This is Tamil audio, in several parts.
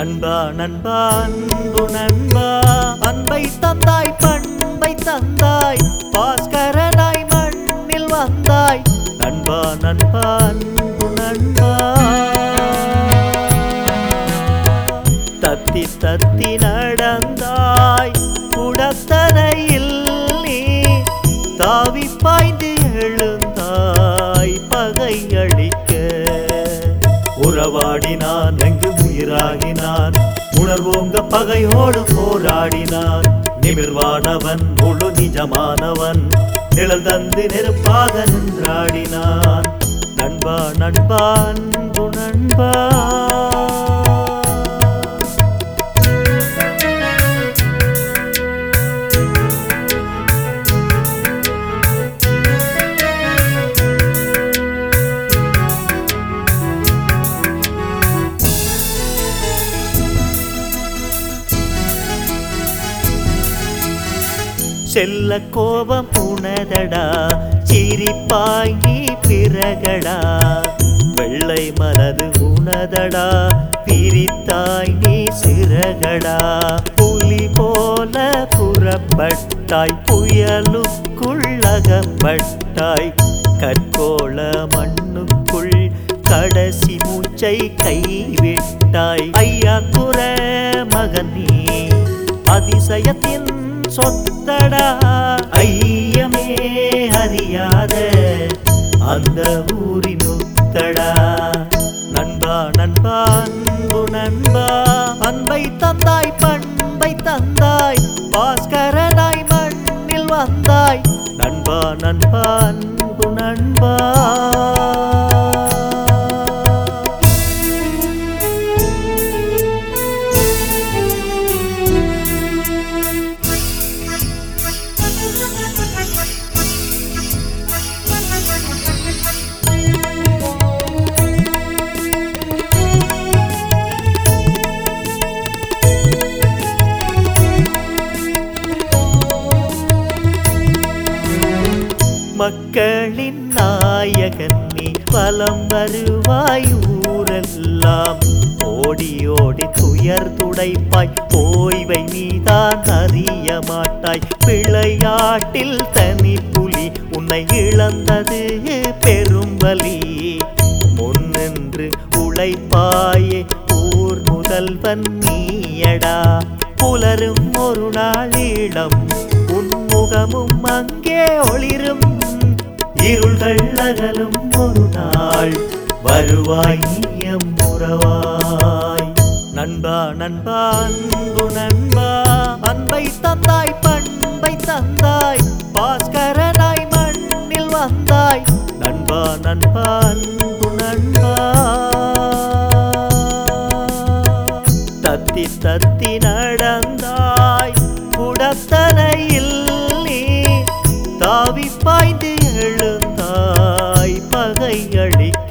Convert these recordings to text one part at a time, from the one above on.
நண்பா நண்பா அன்பு நண்பா அன்பை தந்தாய் பண்பை தந்தாய் பாஸ்கரனாய் மண்ணில் வந்தாய் நண்பா நண்பா அன்பு நண்பா தத்தி தத்தி நடந்தாய் குடத்தனையில் நீ தாவி பாய்ந்து எழுந்தாய் பகை அழிக்க உறவாடினான் எங்கு உயிராகினான் உணர்வோங்க பகையோடு போராடினான் நிமிர்வானவன் முழு நிஜமானவன் நிழல் தந்து நெருப்பாக நின்றாடினான் நண்பா நண்பா அன்பு நண்பா செல்ல கோபம் உனதடா சிரிப்பாய் நீ பிறகடா வெள்ளை மனது உனதடா பிரித்தாய் நீ சிறகடா புலி போல புறப்பட்டாய் புயலுக்குள் அகப்பட்டாய் கற்கோள மண்ணுக்குள் கடைசி மூச்சை கைவிட்டாய் ஐயா குற மகன் நீ அதிசயத்தின் சொத்தடா ஐயமே அறியாத அந்த ஊரின் உத்தடா நண்பா நண்பா அன்பு நண்பா அன்பை தந்தாய் பண்பை தந்தாய் பாஸ்கரனாய் மண்ணில் வந்தாய் நண்பா நண்பா அன்பு நண்பா மக்களின் நாயகன் நீ பலம் வருவாய் ஊரெல்லாம் ஓடி ஓடி துயர் துடைப்பாய் ஓய்வை நீதான் அறிய மாட்டாய் விளையாட்டில் தனி புலி உன்னை இழந்தது பெரும்பலி முன்னின்று உழைப்பாயே ஊர் முதல்வன் நீயடா புலரும் ஒரு நாளிடம் உன்முகமும் அங்கே ஒளிரும் இருள்கள் அகலும் ஒரு நாள் வருவாய் நீயம் உறவாய் நண்பா நண்பா அன்பு நண்பா அன்பை தந்தாய் பண்பை தந்தாய் பாஸ்கரனாய் மண்ணில் வந்தாய் நண்பா நண்பா அன்பு நண்பா தத்தி தத்தி நடந்தாய் குடத்தனையில் நீ தாவி பாய்ந்து எழுந்தாய் பகை அழிக்க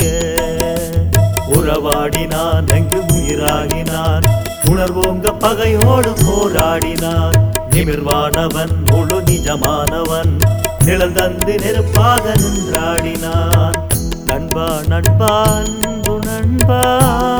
உறவாடினான் எங்கு உயிராகினான் உணர்வோங்க பகையோடு போராடினான் நிமிர்வானவன் முழு நிஜமானவன் நிழல் தந்து நெருப்பாக நின்றாடினான் நண்பா நண்பா அன்பு நண்பா